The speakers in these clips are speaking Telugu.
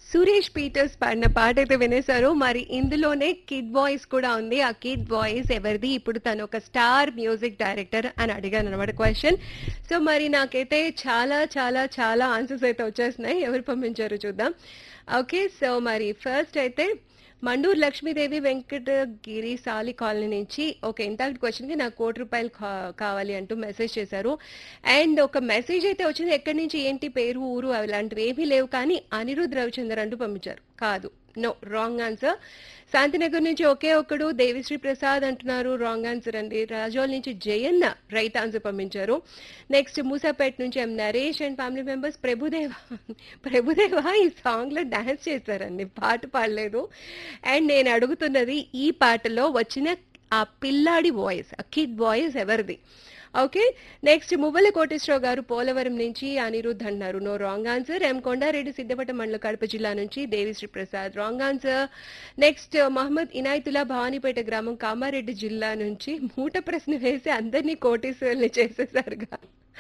సురేష్ పీటర్స్ పాడిన పాట అయితే వినేశారు మరి ఇందులోనే కిడ్ వాయిస్ కూడా ఉంది ఆ కిడ్ వాయిస్ ఎవరిది ఇప్పుడు తను ఒక స్టార్ మ్యూజిక్ డైరెక్టర్ అని అడిగాను అనమాట క్వశ్చన్ సో మరి నాకైతే చాలా చాలా చాలా ఆన్సర్స్ అయితే వచ్చేస్తున్నాయి ఎవరు పంపించారు చూద్దాం ఓకే సో మరి ఫస్ట్ అయితే మండూరు లక్ష్మీదేవి వెంకటగిరి సాలి కాలనీ నుంచి ఒక ఇంతటి క్వశ్చన్కి నాకు కోటి రూపాయలు కా- కావాలి అంటూ మెసేజ్ చేశారు అండ్ ఒక మెసేజ్ అయితే వచ్చింది ఎక్కడి నుంచి ఏంటి పేరు ఊరు అలాంటివి ఏమీ లేవు కానీ అనిరుద్ రవిచందర్ అంటూ పంపించారు కాదు నో రాంగ్ ఆన్సర్ శాంతినగర్ నుంచి ఒకే ఒక్కడు దేవిశ్రీ ప్రసాద్ అంటున్నారు రాంగ్ ఆన్సర్ అండి రాజోల్ నుంచి జయన్న రైట్ ఆన్సర్ పంపించారు నెక్స్ట్ మూసాపేట్ నుంచి M Naresh and family members Prabhudeva Prabhudeva ఈ సాంగ్ లో డాన్స్ చేశారండి పాట పాడలేదు అండ్ నేను అడుగుతున్నది ఈ పాటలో వచ్చిన ఆ పిల్లాడి వాయిస్ ఆ కిడ్ వాయిస్ ఎవరిది ఓకే నెక్స్ట్ మువ్వల కోటేశ్వరరావు గారు పోలవరం నుంచి అనిరుద్ధ్ అన్నారు no wrong answer M Kondareddy Siddhapatta మండల కడప జిల్లా నుంచి Devisri Prasad wrong answer next Mohammed Inayatullah Bhavanipeta గ్రామం కామారెడ్డి జిల్లా నుంచి మూట ప్రశ్న వేసి అందరినీ కోటేశ్వర్ని చేసేసారుగా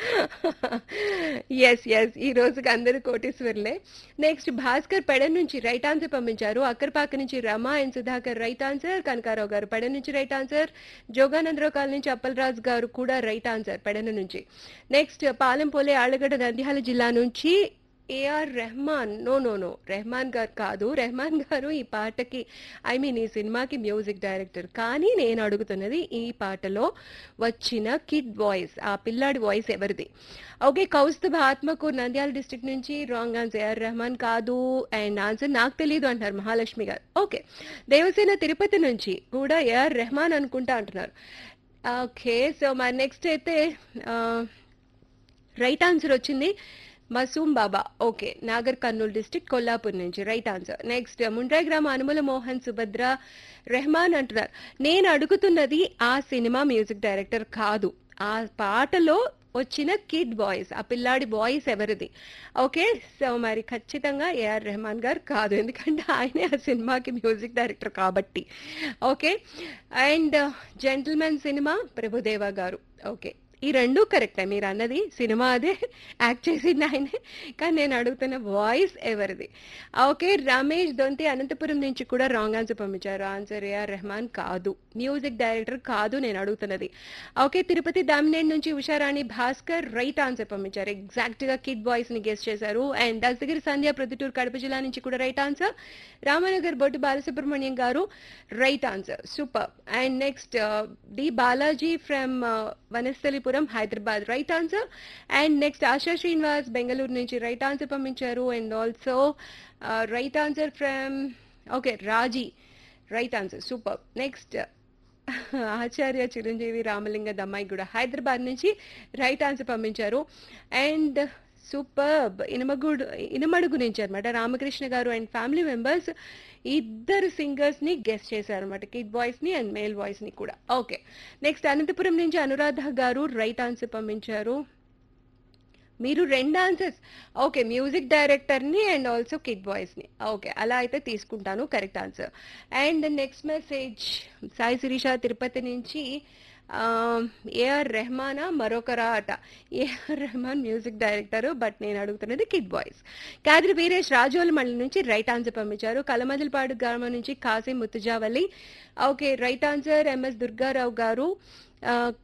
ఎస్ ఎస్ ఈ రోజుకి అందరూ కోటేశ్వర్లే నెక్స్ట్ భాస్కర్ పెడ నుంచి రైట్ ఆన్సర్ పంపించారు అక్కర్పాక నుంచి Rama and Sudhakar right answer Kanakarao గారు పెడ నుంచి రైట్ ఆన్సర్ జోగానందరావు కాలనీ నుంచి అప్పలరాజు గారు కూడా రైట్ ఆన్సర్ పెడన నుంచి నెక్స్ట్ పాలెంపోలే ఆళ్లగడ్డ నంద్యాల జిల్లా నుంచి AR Rahman no no no Rahman గారు కాదు రెహమాన్ గారు ఈ పాటకి ఐ మీన్ ఈ సినిమాకి మ్యూజిక్ డైరెక్టర్ కానీ నేను అడుగుతున్నది ఈ పాటలో వచ్చిన కిడ్ వాయిస్ ఆ పిల్లాడి వాయిస్ ఎవరిది ఓకే కౌస్తుభ ఆత్మకూర్ నంద్యాల డిస్ట్రిక్ట్ నుంచి రాంగ్ ఆన్సర్ ఏఆర్ రెహమాన్ కాదు అండ్ ఆన్సర్ నాకు తెలియదు అంటారు మహాలక్ష్మి గారు ఓకే దేవసేన తిరుపతి నుంచి కూడా ఏఆర్ రెహమాన్ అనుకుంటా అంటున్నారు ఓకే సో మరి నెక్స్ట్ అయితే రైట్ ఆన్సర్ వచ్చింది మసూమ్ బాబా ఓకే నాగర్ కర్నూలు డిస్టిక్ కొల్లాపూర్ నుంచి రైట్ ఆన్సర్ నెక్స్ట్ ముండ్రాయి గ్రామ అనుముల మోహన్ సుభద్ర రెహమాన్ అంటున్నారు నేను అడుగుతున్నది ఆ సినిమా మ్యూజిక్ డైరెక్టర్ కాదు ఆ పాటలో వచ్చిన కిడ్ వాయిస్ ఆ పిల్లాడి వాయిస్ ఎవరిది ఓకే సో మరి ఖచ్చితంగా ఏఆర్ రెహమాన్ గారు కాదు ఎందుకంటే ఆయనే ఆ సినిమాకి మ్యూజిక్ డైరెక్టర్ కాబట్టి okay and Gentleman cinema Prabhudeva గారు ఓకే ఈ రెండు కరెక్టే మీరు అన్నది సినిమా అదే యాక్ట్ చేసింది ఆయనే కానీ నేను అడుగుతున్న వాయిస్ ఎవరిది ఓకే రమేష్ దొంతి అనంతపురం నుంచి కూడా రాంగ్ ఆన్సర్ పంపించారు ఆన్సర్ ఏఆర్ రెహమాన్ కాదు మ్యూజిక్ డైరెక్టర్ కాదు నేను అడుగుతున్నది ఓకే తిరుపతి దామినేని నుంచి ఉషారాణి భాస్కర్ రైట్ ఆన్సర్ పంపించారు ఎగ్జాక్ట్ గా కిడ్ వాయిస్ ని గెస్ట్ చేశారు అండ్ దస్తగిరి సంధ్య ప్రొద్దుటూరు కడప జిల్లా నుంచి కూడా రైట్ ఆన్సర్ రామనగర్ బొట్టు బాలసుబ్రహ్మణ్యం గారు right answer super and next D Balaji from Vanasthalipuram Hyderabad right answer and next Asha Srinivas Bengaluru నుంచి రైట్ ఆన్సర్ పంపించారు and also right answer from okay Raji right answer super next Acharya Chiranjeevi Ramalinga Dammayi కూడా హైదరాబాద్ నుంచి రైట్ ఆన్సర్ పంపించారు అండ్ సూపర్బ్ ఇనమగుడు ఇనమడుగు నుంచి అనమాట రామకృష్ణ గారు అండ్ ఫ్యామిలీ మెంబర్స్ ఇద్దరు సింగర్స్ ని గెస్ట్ చేశారు అనమాట కిడ్ వాయిస్ ని అండ్ మేల్ వాయిస్ ని కూడా ఓకే నెక్స్ట్ అనంతపురం నుంచి అనురాధ గారు రైట్ ఆన్సర్ పంపించారు మీరు రెండు ఆన్సర్స్ ఓకే మ్యూజిక్ డైరెక్టర్ని అండ్ ఆల్సో కిడ్ వాయిస్ని ఓకే అలా అయితే తీసుకుంటాను correct answer and next message Sai Sirisha Tirupati నుంచి ఏఆర్ రెహమానా మరొకరా అట AR Rahman music director but నేను అడుగుతున్నది కిడ్ వాయిస్ కాదిరి వీరేష్ రాజోలమల్లి నుంచి రైట్ ఆన్సర్ పంపించారు కలమదిలపాడు గ్రామం నుంచి Kasim Muthujavalli okay right answer MS Durgarao గారు